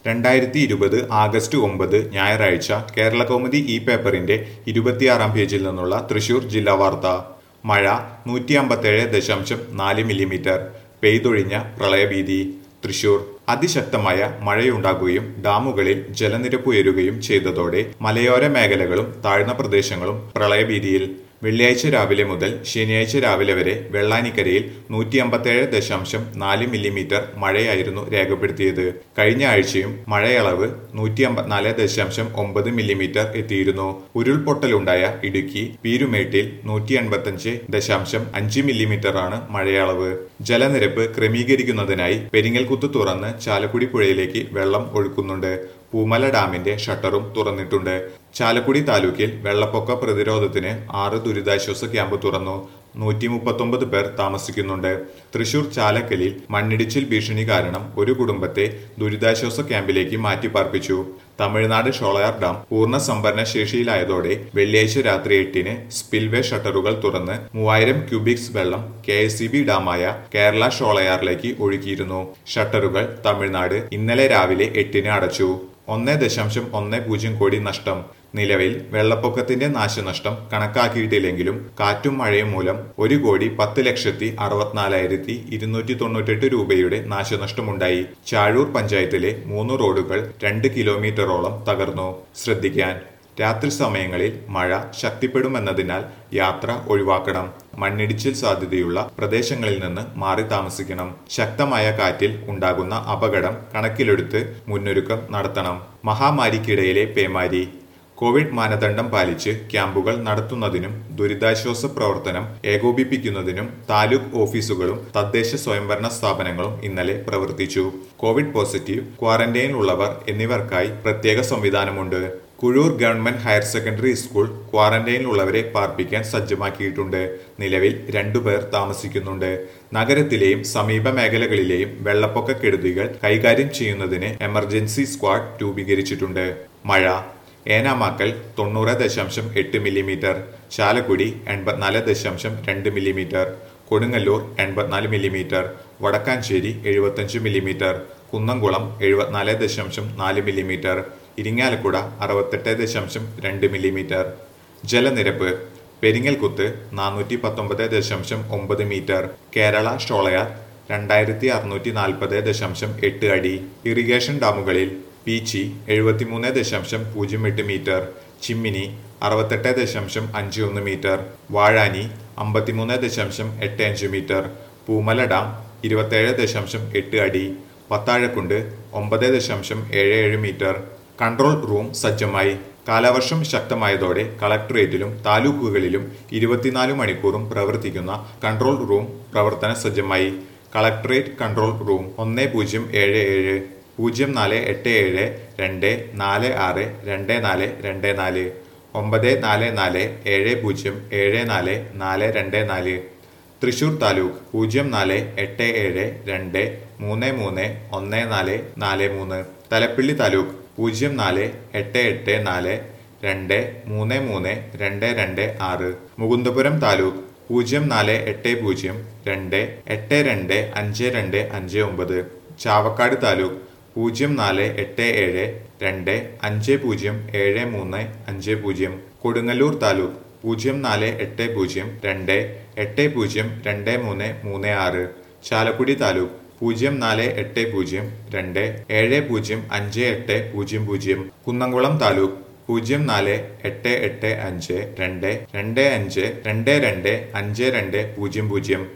രണ്ടായിരത്തി ഇരുപത് ആഗസ്റ്റ് ഒമ്പത് ഞായറാഴ്ച കേരളകൗമുദി ഇ പേപ്പറിന്റെ ഇരുപത്തിയാറാം പേജിൽ നിന്നുള്ള തൃശൂർ ജില്ലാ വാർത്ത മഴ നൂറ്റി അമ്പത്തേഴ് ദശാംശം നാല് മില്ലിമീറ്റർ പെയ്തൊഴിഞ്ഞ പ്രളയഭീതി തൃശൂർ അതിശക്തമായ മഴയുണ്ടാകുകയും ഡാമുകളിൽ ജലനിരപ്പ് ഉയരുകയും ചെയ്തതോടെ മലയോര മേഖലകളും താഴ്ന്ന പ്രദേശങ്ങളും പ്രളയഭീതിയിൽ വെള്ളിയാഴ്ച രാവിലെ മുതൽ ശനിയാഴ്ച രാവിലെ വരെ വെള്ളാനിക്കരയിൽ നൂറ്റി അമ്പത്തേഴ് ദശാംശം നാല് മില്ലിമീറ്റർ മഴയായിരുന്നു രേഖപ്പെടുത്തിയത് കഴിഞ്ഞ ആഴ്ചയും മഴയളവ് നൂറ്റി അമ്പത്തിനാല് ദശാംശം ഒമ്പത് മില്ലിമീറ്റർ എത്തിയിരുന്നു ഉരുൾപൊട്ടലുണ്ടായ ഇടുക്കി പീരുമേട്ടിൽ നൂറ്റി എൺപത്തഞ്ച് ദശാംശം അഞ്ച് മില്ലിമീറ്ററാണ് മഴയളവ് ജലനിരപ്പ് ക്രമീകരിക്കുന്നതിനായി പെരിങ്ങൽകുത്ത് തുറന്ന് ചാലക്കുടി പുഴയിലേക്ക് വെള്ളം ഒഴുക്കുന്നുണ്ട് പൂമല ഡാമിന്റെ ഷട്ടറും തുറന്നിട്ടുണ്ട് ചാലക്കുടി താലൂക്കിൽ വെള്ളപ്പൊക്ക പ്രതിരോധത്തിന് ആറ് ദുരിതാശ്വാസ ക്യാമ്പ് തുറന്നു നൂറ്റി മുപ്പത്തൊമ്പത് പേർ താമസിക്കുന്നുണ്ട് തൃശൂർ ചാലക്കലിൽ മണ്ണിടിച്ചിൽ ഭീഷണി കാരണം ഒരു കുടുംബത്തെ ദുരിതാശ്വാസ ക്യാമ്പിലേക്ക് മാറ്റി പാർപ്പിച്ചു തമിഴ്നാട് ഷോളയാർ ഡാം പൂർണ്ണ സംഭരണ ശേഷിയിലായതോടെ വെള്ളിയാഴ്ച രാത്രി എട്ടിന് സ്പിൽവേ ഷട്ടറുകൾ തുറന്ന് മൂവായിരം ക്യൂബിക്സ് വെള്ളം കെ എസ് ഡാമായ കേരള ഷോളയാറിലേക്ക് ഒഴുക്കിയിരുന്നു ഷട്ടറുകൾ തമിഴ്നാട് ഇന്നലെ രാവിലെ എട്ടിന് അടച്ചു ഒന്ന് ദശാംശം ഒന്ന് പൂജ്യം കോടി നഷ്ടം നിലവിൽ വെള്ളപ്പൊക്കത്തിന്റെ നാശനഷ്ടം കണക്കാക്കിയിട്ടില്ലെങ്കിലും കാറ്റും മഴയും മൂലം ഒരു കോടി പത്ത് ലക്ഷത്തി അറുപത്തിനാലായിരത്തി ഇരുന്നൂറ്റി തൊണ്ണൂറ്റെട്ട് രൂപയുടെ നാശനഷ്ടമുണ്ടായി ചാഴൂർ പഞ്ചായത്തിലെ മൂന്ന് റോഡുകൾ രണ്ട് കിലോമീറ്ററോളം തകർന്നു ശ്രദ്ധിക്കാൻ രാത്രി സമയങ്ങളിൽ മഴ ശക്തിപ്പെടുമെന്നതിനാൽ യാത്ര ഒഴിവാക്കണം മണ്ണിടിച്ചിൽ സാധ്യതയുള്ള പ്രദേശങ്ങളിൽ നിന്ന് മാറി താമസിക്കണം ശക്തമായ കാറ്റിൽ ഉണ്ടാകുന്ന അപകടം കണക്കിലെടുത്ത് മുന്നൊരുക്കം നടത്തണം മഹാമാരിക്കിടയിലെ പേമാരി കോവിഡ് മാനദണ്ഡം പാലിച്ച് ക്യാമ്പുകൾ നടത്തുന്നതിനും ദുരിതാശ്വാസ പ്രവർത്തനം ഏകോപിപ്പിക്കുന്നതിനും താലൂക്ക് ഓഫീസുകളും തദ്ദേശ സ്വയംഭരണ സ്ഥാപനങ്ങളും ഇന്നലെ പ്രവർത്തിച്ചു കോവിഡ് പോസിറ്റീവ് ക്വാറന്റൈനിലുള്ളവർ എന്നിവർക്കായി പ്രത്യേക സംവിധാനമുണ്ട് Kuzhur government higher secondary school ക്വാറന്റൈനിലുള്ളവരെ പാർപ്പിക്കാൻ സജ്ജമാക്കിയിട്ടുണ്ട് നിലവിൽ രണ്ടുപേർ താമസിക്കുന്നുണ്ട് നഗരത്തിലെയും സമീപ മേഖലകളിലെയും വെള്ളപ്പൊക്ക കെടുതികൾ കൈകാര്യം ചെയ്യുന്നതിന് എമർജൻസി സ്ക്വാഡ് രൂപീകരിച്ചിട്ടുണ്ട് മഴ ഏനാമാക്കൽ തൊണ്ണൂറ് ദശാംശം എട്ട് മില്ലിമീറ്റർ ചാലക്കുടി എൺപത്തിനാല് ദശാംശം രണ്ട് മില്ലിമീറ്റർ കൊടുങ്ങല്ലൂർ എൺപത്തിനാല് മില്ലിമീറ്റർ വടക്കാഞ്ചേരി എഴുപത്തഞ്ച് മില്ലിമീറ്റർ കുന്നംകുളം എഴുപത്തിനാല് ദശാംശം നാല് മില്ലിമീറ്റർ ഇരിങ്ങാലക്കുട അറുപത്തെട്ട് ദശാംശം രണ്ട് മില്ലിമീറ്റർ ജലനിരപ്പ് പെരിങ്ങൽകുത്ത് നാനൂറ്റി പത്തൊമ്പത് ദശാംശം ഒമ്പത് മീറ്റർ കേരള ഷോളയാർ രണ്ടായിരത്തി അറുന്നൂറ്റി നാൽപ്പത് ദശാംശം എട്ട് അടി ഇറിഗേഷൻ ഡാമുകളിൽ പീച്ചി എഴുപത്തിമൂന്ന് ദശാംശം പൂജ്യം എട്ട് മീറ്റർ ചിമ്മിനി അറുപത്തെട്ട് ദശാംശം അഞ്ച് ഒന്ന് മീറ്റർ വാഴാനി അമ്പത്തിമൂന്ന് ദശാംശം എട്ട് അഞ്ച് മീറ്റർ പൂമല ഡാം ഇരുപത്തേഴ് ദശാംശം എട്ട് അടി പത്താഴക്കുണ്ട് ഒമ്പത് ദശാംശം ഏഴ് ഏഴ് മീറ്റർ കൺട്രോൾ റൂം സജ്ജമായി കാലവർഷം ശക്തമായതോടെ കളക്ടറേറ്റിലും താലൂക്കുകളിലും ഇരുപത്തിനാല് മണിക്കൂറും പ്രവർത്തിക്കുന്ന കൺട്രോൾ റൂം പ്രവർത്തന സജ്ജമായി കളക്ടറേറ്റ് കൺട്രോൾ റൂം ഒന്ന് പൂജ്യം ഏഴ് ഏഴ് പൂജ്യം നാല് എട്ട് ഏഴ് രണ്ട് നാല് ആറ് രണ്ട് നാല് രണ്ട് നാല് ഒമ്പത് നാല് നാല് ഏഴ് പൂജ്യം ഏഴ് നാല് നാല് രണ്ട് നാല് തൃശൂർ താലൂക്ക് പൂജ്യം നാല് എട്ട് ഏഴ് രണ്ട് മൂന്ന് മൂന്ന് ഒന്ന് നാല് നാല് മൂന്ന് തലപ്പിള്ളി താലൂക്ക് പൂജ്യം നാല് എട്ട് എട്ട് നാല് രണ്ട് മൂന്ന് മൂന്ന് രണ്ട് രണ്ട് ആറ് മുകുന്ദപുരം താലൂക്ക് പൂജ്യം നാല് എട്ട് പൂജ്യം രണ്ട് എട്ട് രണ്ട് അഞ്ച് രണ്ട് അഞ്ച് ഒമ്പത് ചാവക്കാട് താലൂക്ക് പൂജ്യം നാല് എട്ട് ഏഴ് രണ്ട് അഞ്ച് പൂജ്യം ഏഴ് മൂന്ന് അഞ്ച് പൂജ്യം കൊടുങ്ങല്ലൂർ താലൂക്ക് പൂജ്യം നാല് എട്ട് പൂജ്യം രണ്ട് എട്ട് പൂജ്യം രണ്ട് മൂന്ന് മൂന്ന് ആറ് ചാലക്കുടി താലൂക്ക് പൂജ്യം നാല് എട്ട് പൂജ്യം രണ്ട് ഏഴ് പൂജ്യം അഞ്ച് എട്ട് പൂജ്യം പൂജ്യം കുന്നംകുളം താലൂക്ക് പൂജ്യം നാല് എട്ട് എട്ട് അഞ്ച് രണ്ട് രണ്ട് അഞ്ച് രണ്ട് രണ്ട് അഞ്ച് രണ്ട് പൂജ്യം പൂജ്യം